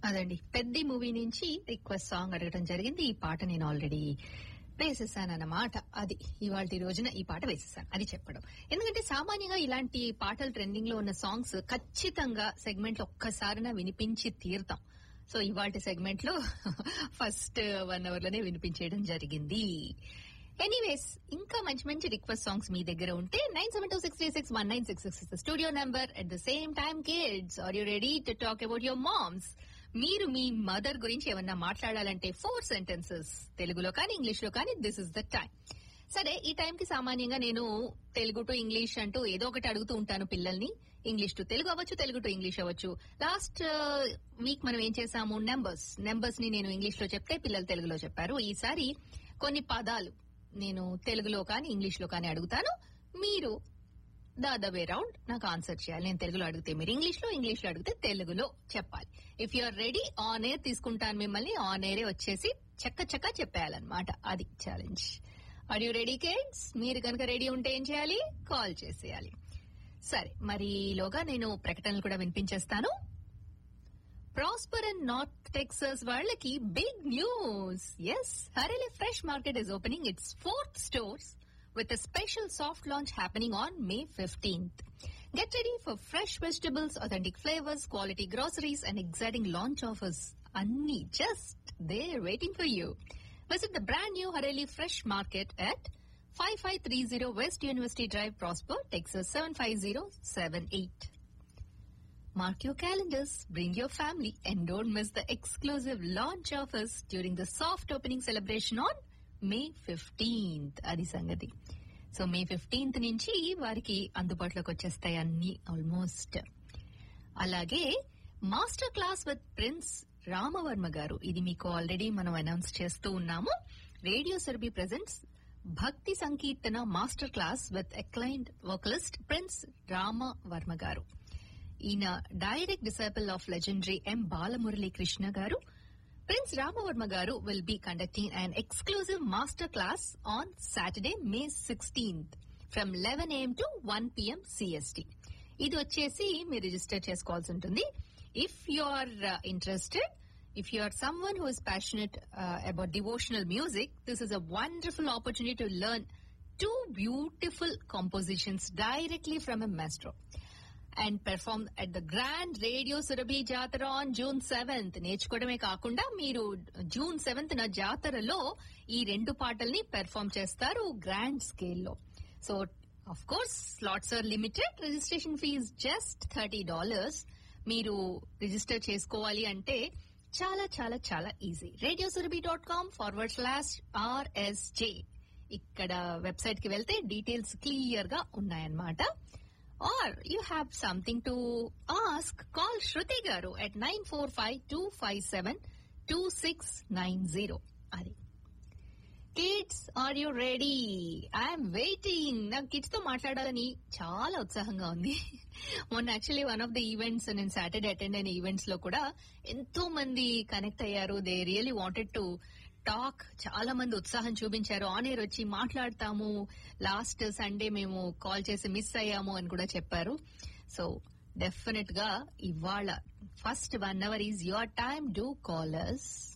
అదండి పెద్ద మూవీ నుంచి రిక్వెస్ట్ సాంగ్ అడగడం జరిగింది ఈ పాట నేను ఆల్రెడీ వేసేసానన్నమాట అది ఇవాళ రోజున ఈ పాట వేసేసాను అది చెప్పడం ఎందుకంటే సామాన్యంగా ఇలాంటి పాటలు ట్రెండింగ్ లో ఉన్న సాంగ్స్ ఖచ్చితంగా సెగ్మెంట్ లో ఒక్కసారినా వినిపించి తీరుతాం సో ఇవాళ సెగ్మెంట్ లో ఫస్ట్ వన్ అవర్ లోనే వినిపించేయడం జరిగింది ఎనీవేస్ ఇంకా మంచి మంచి రిక్వెస్ట్ సాంగ్స్ మీ దగ్గర ఉంటే nine seven two six three six one nine six six studio number at the same time kids are you ready to talk about your moms మీరు మీ మదర్ గురించి ఏమన్నా మాట్లాడాలంటే ఫోర్ సెంటెన్సెస్ తెలుగులో కానీ ఇంగ్లీష్ లో కానీ దిస్ ఇస్ ద టైం సరే ఈ టైం కి సామాన్యంగా నేను తెలుగు టు ఇంగ్లీష్ అంటూ ఏదో ఒకటి అడుగుతూ ఉంటాను పిల్లల్ని ఇంగ్లీష్ టు తెలుగు అవ్వచ్చు తెలుగు టు ఇంగ్లీష్ అవ్వచ్చు లాస్ట్ వీక్ మనం ఏం చేసాము నెంబర్స్ నెంబర్స్ ని నేను ఇంగ్లీష్ లో చెప్తే పిల్లలు తెలుగులో చెప్పారు ఈసారి కొన్ని పదాలు నేను తెలుగులో కానీ ఇంగ్లీష్ లో కానీ అడుగుతాను మీరు ద అదర్ వే రౌండ్ నాకు ఆన్సర్ చేయాలి నేను తెలుగులో అడిగితే మీరు ఇంగ్లీష్ లో ఇంగ్లీష్ లో అడిగితే తెలుగులో చెప్పాలి if you're ready on air తీసుకుంటాను మిమ్మల్ని ఆన్ ఎయిరే వచ్చేసి చక్క చక్క చెప్పేయాలన్నమాట అది challenge are you ready kids మీరు కనుక రెడీ ఉంటే ఏం చేయాలి కాల్ చేసేయాలి సరే మరి ఈలోగా నేను ప్రకటనలు కూడా వినిపించేస్తాను ప్రాస్పర్ అండ్ నార్త్ టెక్సస్ వాళ్ళకి బిగ్ న్యూస్ ఎస్ హరేలీ fresh market is opening its fourth stores with a special soft launch happening on May 15th. Get ready for fresh vegetables, authentic flavors, quality groceries, and exciting launch offers. Anni just there waiting for you. Visit the brand new Hareli Fresh Market at 5530 West University Drive, Prosper, Texas 75078. Mark your calendars, bring your family, and don't miss the exclusive launch offers during the soft opening celebration on May fifteenth అది సంగతి so May fifteenth నుంచి వారికి అందుబాటులోకి వచ్చేస్తాయి అన్ని almost అలాగే masterclass with Prince Ramavarma garu ఇది మీకు ఆల్రెడీ మనం అనౌన్స్ చేస్తూ ఉన్నాము radio సెర్బీ presents Bhakti Sankeertana masterclass with acclaimed vocalist Prince Ramavarma garu ఈయన direct disciple of legendary M Balamurali Krishna garu Prince Ramavarma Garu will be conducting an exclusive master class on Saturday, May 16th from 11 a.m. to 1 p.m. CST. ఇది వచ్చేసి మీరు register చేసుకోవాల్సి ఉంటుంది if you are interested if you are someone who is passionate about devotional music this is a wonderful opportunity to learn two beautiful compositions directly from a maestro and perform at the grand Radio Surabhi Jatara on June seventh నేర్చుకోవడమే కాకుండా మీరు June seventh నా జాతరలో ఈ రెండు పాటల్ని perform చేస్తారు grand స్కేల్లో so of course slots are limited registration fee just thirty dollars మీరు రిజిస్టర్ చేసుకోవాలి అంటే చాలా చాలా చాలా easy Radio Surabhi dot com forward slash RSJ ఇక్కడ వెబ్సైట్ కి వెళ్తే డీటెయిల్స్ క్లియర్ గా ఉన్నాయన్నమాట or you have something to ask, call Shruti Garu at 945-257-2690. Adi. Kids are you ready I'm waiting నాకు కిడ్స్ తో మాట్లాడాలని చాలా ఉత్సాహంగా ఉంది మొన్న actually one of the events నేను సాటర్డే అటెండ్ అయిన ఈవెంట్స్ లో కూడా ఎంతో మంది కనెక్ట్ అయ్యారు they really wanted to talk చాలా మంది ఉత్సాహం చూపించారు ఆన్ ఎయిర్ వచ్చి మాట్లాడతాము లాస్ట్ సండే మేము కాల్ చేసి మిస్ అయ్యాము అని కూడా చెప్పారు సో డెఫినెట్ గా ఇవాళ first one hour is your time do callers